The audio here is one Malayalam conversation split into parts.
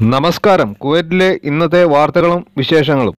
നമസ്കാരം കുവൈറ്റിലെ ഇന്നത്തെ വാർത്തകളും വിശേഷങ്ങളും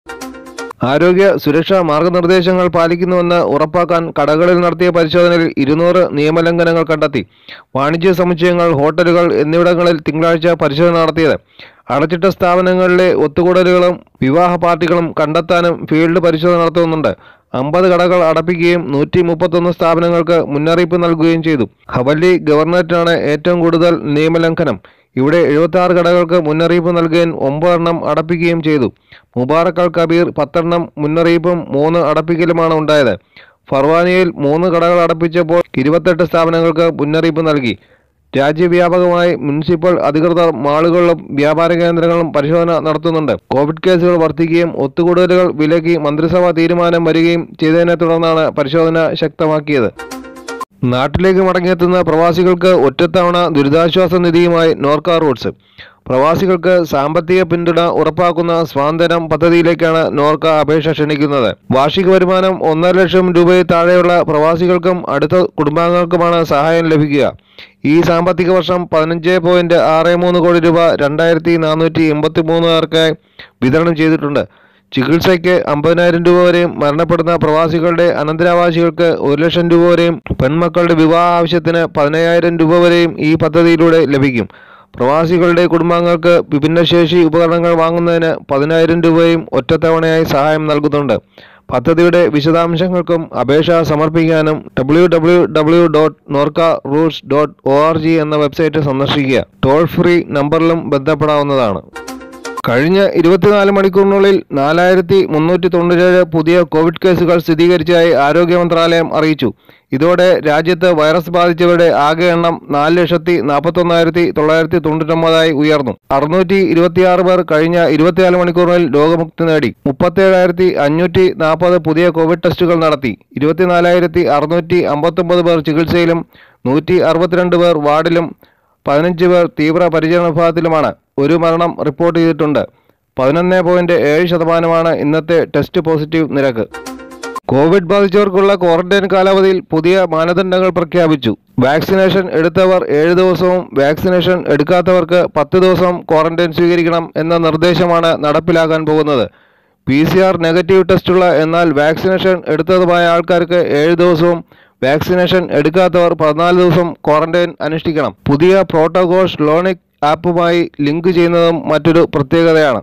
ആരോഗ്യ സുരക്ഷാ മാർഗനിർദ്ദേശങ്ങൾ പാലിക്കുന്നുവെന്ന് ഉറപ്പാക്കാൻ കടകളിൽ നടത്തിയ പരിശോധനയിൽ ഇരുന്നൂറ് നിയമലംഘനങ്ങൾ കണ്ടെത്തി വാണിജ്യ സമുച്ചയങ്ങൾ ഹോട്ടലുകൾ എന്നിവിടങ്ങളിൽ തിങ്കളാഴ്ച പരിശോധന നടത്തിയത് അടച്ചിട്ട സ്ഥാപനങ്ങളിലെ ഒത്തുകൂടലുകളും വിവാഹ പാർട്ടികളും കണ്ടെത്താനും ഫീൽഡ് പരിശോധന നടത്തുന്നുണ്ട് അമ്പത് കടകൾ അടപ്പിക്കുകയും നൂറ്റി മുപ്പത്തൊന്ന് സ്ഥാപനങ്ങൾക്ക് മുന്നറിയിപ്പ് നൽകുകയും ചെയ്തു ഹവല്ലി ഗവർണറേറ്റാണ് ഏറ്റവും കൂടുതൽ നിയമലംഘനം ഇവിടെ എഴുപത്തി ആറ് കടകൾക്ക് മുന്നറിയിപ്പ് നൽകുകയും ഒമ്പതെണ്ണം അടപ്പിക്കുകയും ചെയ്തു മുബാറക് അൽ കബീർ പത്തെണ്ണം മുന്നറിയിപ്പും മൂന്ന് അടപ്പിക്കലുമാണ് ഉണ്ടായത് ഫർവാനിയയിൽ മൂന്ന് കടകൾ അടപ്പിച്ചപ്പോൾ ഇരുപത്തെട്ട് സ്ഥാപനങ്ങൾക്ക് മുന്നറിയിപ്പ് നൽകി രാജ്യവ്യാപകമായി മുനിസിപ്പൽ അധികൃതർ മാളുകളിലും വ്യാപാര കേന്ദ്രങ്ങളിലും പരിശോധന നടത്തുന്നുണ്ട് കോവിഡ് കേസുകൾ വർദ്ധിക്കുകയും ഒത്തുകൂടലുകൾ വിലക്കി മന്ത്രിസഭാ തീരുമാനം വരികയും ചെയ്തതിനെ തുടർന്നാണ് പരിശോധന ശക്തമാക്കിയത് നാട്ടിലേക്ക് മടങ്ങിയെത്തുന്ന പ്രവാസികൾക്ക് ഒറ്റത്തവണ ദുരിതാശ്വാസ നിധിയുമായി നോർക്ക റൂട്ട്സ് പ്രവാസികൾക്ക് സാമ്പത്തിക പിന്തുണ ഉറപ്പാക്കുന്ന സ്വാതന്ത്ര്യം പദ്ധതിയിലേക്കാണ് നോർക്ക അപേക്ഷ ക്ഷണിക്കുന്നത് വാർഷിക വരുമാനം ഒന്നര ലക്ഷം രൂപയിൽ താഴെയുള്ള പ്രവാസികൾക്കും അടുത്ത കുടുംബാംഗങ്ങൾക്കുമാണ് സഹായം ലഭിക്കുക ഈ സാമ്പത്തിക വർഷം പതിനഞ്ച് പോയിന്റ് ആറ് മൂന്ന് കോടി രൂപ രണ്ടായിരത്തി നാനൂറ്റി എൺപത്തി മൂന്ന് പേർക്ക് വിതരണം ചെയ്തിട്ടുണ്ട് ചികിത്സയ്ക്ക് അമ്പതിനായിരം രൂപ വരെയും മരണപ്പെടുന്ന പ്രവാസികളുടെ അനന്തരാവാസികൾക്ക് ഒരു ലക്ഷം രൂപ വരെയും പെൺമക്കളുടെ വിവാഹ ആവശ്യത്തിന് പതിനയ്യായിരം രൂപ വരെയും ഈ പദ്ധതിയിലൂടെ ലഭിക്കും പ്രവാസികളുടെ കുടുംബാംഗങ്ങൾക്ക് വിഭിന്നശേഷി ഉപകരണങ്ങൾ വാങ്ങുന്നതിന് പതിനായിരം രൂപയും ഒറ്റത്തവണയായി സഹായം നൽകുന്നുണ്ട് പദ്ധതിയുടെ വിശദാംശങ്ങൾക്കും അപേക്ഷ സമർപ്പിക്കാനും W W W dot Norka roots dot O R G എന്ന വെബ്സൈറ്റ് സന്ദർശിക്കുക ടോൾ ഫ്രീ നമ്പറിലും ബന്ധപ്പെടാവുന്നതാണ് കഴിഞ്ഞ ഇരുപത്തിനാല് മണിക്കൂറിനുള്ളിൽ നാലായിരത്തി മുന്നൂറ്റി തൊണ്ണൂറ്റേഴ് പുതിയ കോവിഡ് കേസുകൾ സ്ഥിരീകരിച്ചതായി ആരോഗ്യ മന്ത്രാലയം അറിയിച്ചു ഇതോടെ രാജ്യത്ത് വൈറസ് ബാധിച്ചവരുടെ ആകെ എണ്ണം നാല് ലക്ഷത്തി നാൽപ്പത്തൊന്നായിരത്തി തൊള്ളായിരത്തി തൊണ്ണൂറ്റൊമ്പതായി ഉയർന്നു അറുന്നൂറ്റി ഇരുപത്തിയാറ് പേർ കഴിഞ്ഞ ഇരുപത്തിനാല് മണിക്കൂറിൽ രോഗമുക്തി നേടി മുപ്പത്തേഴായിരത്തി അഞ്ഞൂറ്റി നാൽപ്പത് പുതിയ കോവിഡ് ടെസ്റ്റുകൾ നടത്തി ഇരുപത്തിനാലായിരത്തി അറുന്നൂറ്റി അമ്പത്തൊമ്പത് പേർ ചികിത്സയിലും നൂറ്റി അറുപത്തിരണ്ട് പേർ വാർഡിലും പതിനഞ്ച് പേർ തീവ്ര പരിചരണ വിഭാഗത്തിലുമാണ് ഒരു മരണം റിപ്പോർട്ട് ചെയ്തിട്ടുണ്ട് പതിനൊന്ന് പോയിന്റ് ഏഴ് ശതമാനമാണ് ഇന്നത്തെ ടെസ്റ്റ് പോസിറ്റീവ് നിരക്ക് കോവിഡ് ബാധിച്ചവർക്കുള്ള ക്വാറന്റൈൻ കാലാവധിയിൽ പുതിയ മാനദണ്ഡങ്ങൾ പ്രഖ്യാപിച്ചു വാക്സിനേഷൻ എടുത്തവർ ഏഴ് ദിവസവും വാക്സിനേഷൻ എടുക്കാത്തവർക്ക് പത്ത് ദിവസവും ക്വാറന്റൈൻ സ്വീകരിക്കണം എന്ന നിർദ്ദേശമാണ് നടപ്പിലാക്കാൻ പോകുന്നത് പി സി ആർ നെഗറ്റീവ് ടെസ്റ്റുള്ള എന്നാൽ വാക്സിനേഷൻ എടുത്തതുമായ ആൾക്കാർക്ക് ഏഴ് ദിവസവും വാക്സിനേഷൻ എടുക്കാത്തവർ പതിനാല് ദിവസം ക്വാറന്റൈൻ അനുഷ്ഠിക്കണം പുതിയ പ്രോട്ടോകോഷ് ലോണിക് ആപ്പുമായി ലിങ്ക് ചെയ്യുന്നതും മറ്റൊരു പ്രത്യേകതയാണ്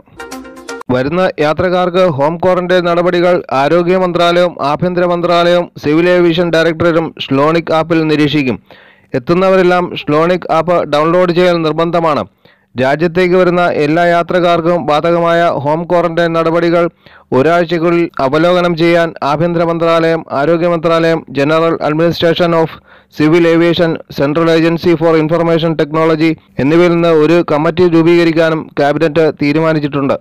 വരുന്ന യാത്രക്കാർക്ക് ഹോം ക്വാറന്റൈൻ നടപടികൾ ആരോഗ്യ മന്ത്രാലയവും ആഭ്യന്തര മന്ത്രാലയവും സിവിൽ ഏവിയേഷൻ ഡയറക്ടറേറ്റും സ്ലോണിക് ആപ്പിൽ നിരീക്ഷിക്കും എത്തുന്നവരെല്ലാം സ്ലോണിക് ആപ്പ് ഡൗൺലോഡ് ചെയ്യൽ നിർബന്ധമാണ് രാജ്യത്തേക്ക് വരുന്ന എല്ലാ യാത്രക്കാർക്കും ബാധകമായ ഹോം ക്വാറന്റൈൻ നടപടികൾ ഒരാഴ്ചക്കുള്ളിൽ അവലോകനം ചെയ്യാൻ ആഭ്യന്തര മന്ത്രാലയം ആരോഗ്യ മന്ത്രാലയം general administration of civil aviation central agency for information technology എന്നിവയിൽ നിന്ന് ഒരു കമ്മിറ്റി രൂപീകരിക്കാനും ക്യാബിനറ്റ് തീരുമാനിച്ചിട്ടുണ്ട്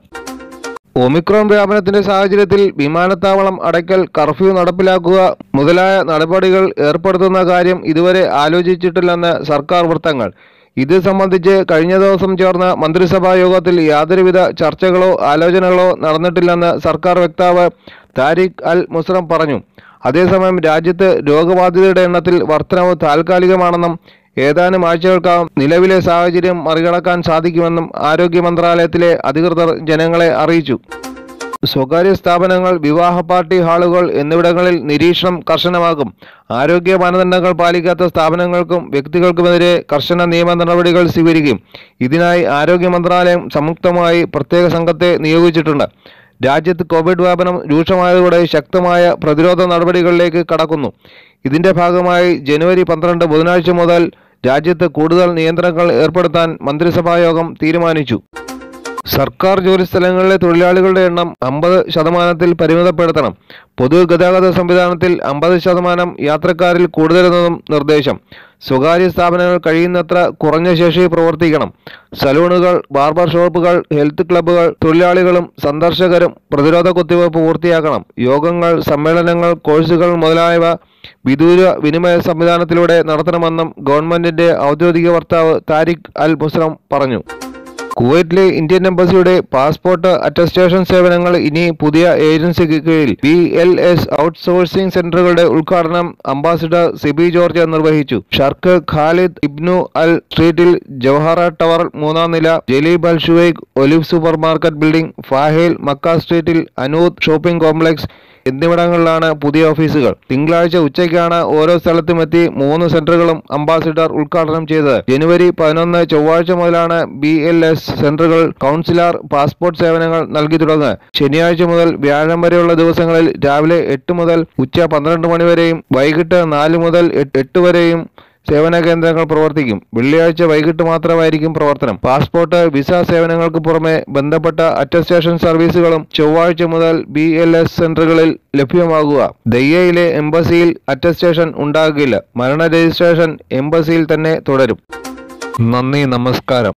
ഒമിക്രോൺ വ്യാപനത്തിന്റെ സാഹചര്യത്തിൽ വിമാനത്താവളം അടയ്ക്കൽ കർഫ്യൂ നടപ്പിലാക്കുക മുതലായ നടപടികൾ ഏർപ്പെടുത്തുന്ന കാര്യം ഇതുവരെ ആലോചിച്ചിട്ടില്ലെന്ന് സർക്കാർ വൃത്തങ്ങൾ ഇത് സംബന്ധിച്ച് കഴിഞ്ഞ ദിവസം ചേർന്ന മന്ത്രിസഭാ യോഗത്തിൽ യാതൊരുവിധ ചർച്ചകളോ ആലോചനകളോ നടന്നിട്ടില്ലെന്ന് സർക്കാർ വക്താവ് താരിഖ് അൽ മുസ്രം പറഞ്ഞു അതേസമയം രാജ്യത്ത് രോഗബാധിതരുടെ എണ്ണത്തിൽ വർധനവ് താൽക്കാലികമാണെന്നും ഏതാനും ആഴ്ചകൾക്കകം നിലവിലെ സാഹചര്യം മറികടക്കാൻ സാധിക്കുമെന്നും ആരോഗ്യ മന്ത്രാലയത്തിലെ അധികൃതർ ജനങ്ങളെ അറിയിച്ചു സ്വകാര്യ സ്ഥാപനങ്ങൾ വിവാഹ പാർട്ടി ഹാളുകൾ എന്നിവിടങ്ങളിൽ നിരീക്ഷണം കർശനമാക്കും ആരോഗ്യ മാനദണ്ഡങ്ങൾ പാലിക്കാത്ത സ്ഥാപനങ്ങൾക്കും വ്യക്തികൾക്കുമെതിരെ കർശന നിയമ നടപടികൾ സ്വീകരിക്കും ഇതിനായി ആരോഗ്യ മന്ത്രാലയം സംയുക്തമായി പ്രത്യേക സംഘത്തെ നിയോഗിച്ചിട്ടുണ്ട് രാജ്യത്ത് കോവിഡ് വ്യാപനം രൂക്ഷമായതോടെ ശക്തമായ പ്രതിരോധ നടപടികളിലേക്ക് കടക്കുന്നു ഇതിന്റെ ഭാഗമായി ജനുവരി പന്ത്രണ്ട് ബുധനാഴ്ച മുതൽ രാജ്യത്ത് കൂടുതൽ നിയന്ത്രണങ്ങൾ ഏർപ്പെടുത്താൻ മന്ത്രിസഭാ യോഗം തീരുമാനിച്ചു സർക്കാർ ജോലിസ്ഥലങ്ങളിലെ തൊഴിലാളികളുടെ എണ്ണം അമ്പത് ശതമാനത്തിൽ പരിമിതപ്പെടുത്തണം പൊതുഗതാഗത സംവിധാനത്തിൽ അമ്പത് ശതമാനം യാത്രക്കാരിൽ കൂടുതലെന്നതും നിർദ്ദേശം സ്വകാര്യ സ്ഥാപനങ്ങൾ കഴിയുന്നത്ര കുറഞ്ഞ ശേഷി പ്രവർത്തിക്കണം സലൂണുകൾ ബാർബർ ഷോപ്പുകൾ ഹെൽത്ത് ക്ലബ്ബുകൾ തൊഴിലാളികളും സന്ദർശകരും പ്രതിരോധ കുത്തിവയ്പ് പൂർത്തിയാക്കണം യോഗങ്ങൾ സമ്മേളനങ്ങൾ കോഴ്സുകൾ മുതലായവ വിദൂര വിനിമയ സംവിധാനത്തിലൂടെ നടത്തണമെന്നും ഗവൺമെന്റിന്റെ ഔദ്യോഗിക വക്താവ് താരിഖ് അൽ മുസ്രം പറഞ്ഞു കുവൈറ്റിലെ ഇന്ത്യൻ എംബസിയുടെ പാസ്പോർട്ട് അറ്റസ്റ്റേഷൻ സേവനങ്ങൾ ഇനി പുതിയ ഏജൻസിക്ക് കീഴിൽ ബി എൽ എസ് ഔട്ട്സോഴ്സിംഗ് സെന്ററുകളുടെ ഉദ്ഘാടനം അംബാസിഡർ സിബി ജോർജ് നിർവഹിച്ചു ഷർക്ക് ഖാലിദ് ഇബ്നു അൽ സ്ട്രീറ്റിൽ ജവഹറ ടവർ മൂന്നാം നില Jleeb Al Shuwaikh olive supermarket building Fahaheel Makkah സ്ട്രീറ്റിൽ അനൂദ് ഷോപ്പിംഗ് കോംപ്ലക്സ് എന്നിവിടങ്ങളിലാണ് പുതിയ ഓഫീസുകൾ തിങ്കളാഴ്ച ഉച്ചയ്ക്കാണ് ഓരോ സ്ഥലത്തും എത്തി മൂന്ന് സെന്ററുകളും അംബാസിഡർ ഉദ്ഘാടനം ചെയ്തത് ജനുവരി പതിനൊന്ന് ചൊവ്വാഴ്ച മുതലാണ് ബി എൽ എസ് സെന്ററുകൾ കൗൺസിലർ പാസ്പോർട്ട് സേവനങ്ങൾ നൽകി തുടങ്ങുക ശനിയാഴ്ച മുതൽ വ്യാഴം വരെയുള്ള ദിവസങ്ങളിൽ രാവിലെ എട്ട് മുതൽ ഉച്ച പന്ത്രണ്ട് മണി വരെയും വൈകിട്ട് നാല് മുതൽ എട്ട് എട്ട് വരെയും സേവന കേന്ദ്രങ്ങൾ പ്രവർത്തിക്കും വെള്ളിയാഴ്ച വൈകിട്ട് മാത്രമായിരിക്കും പ്രവർത്തനം പാസ്പോർട്ട് വിസ സേവനങ്ങൾക്ക് പുറമെ ബന്ധപ്പെട്ട അറ്റസ്റ്റേഷൻ സർവീസുകളും ചൊവ്വാഴ്ച മുതൽ ബി എൽ എസ് സെന്ററുകളിൽ ലഭ്യമാകുക ദയ്യയിലെ എംബസിയിൽ അറ്റസ്റ്റേഷൻ ഉണ്ടാകില്ല മരണ രജിസ്ട്രേഷൻ എംബസിയിൽ തന്നെ തുടരും നന്ദി നമസ്കാരം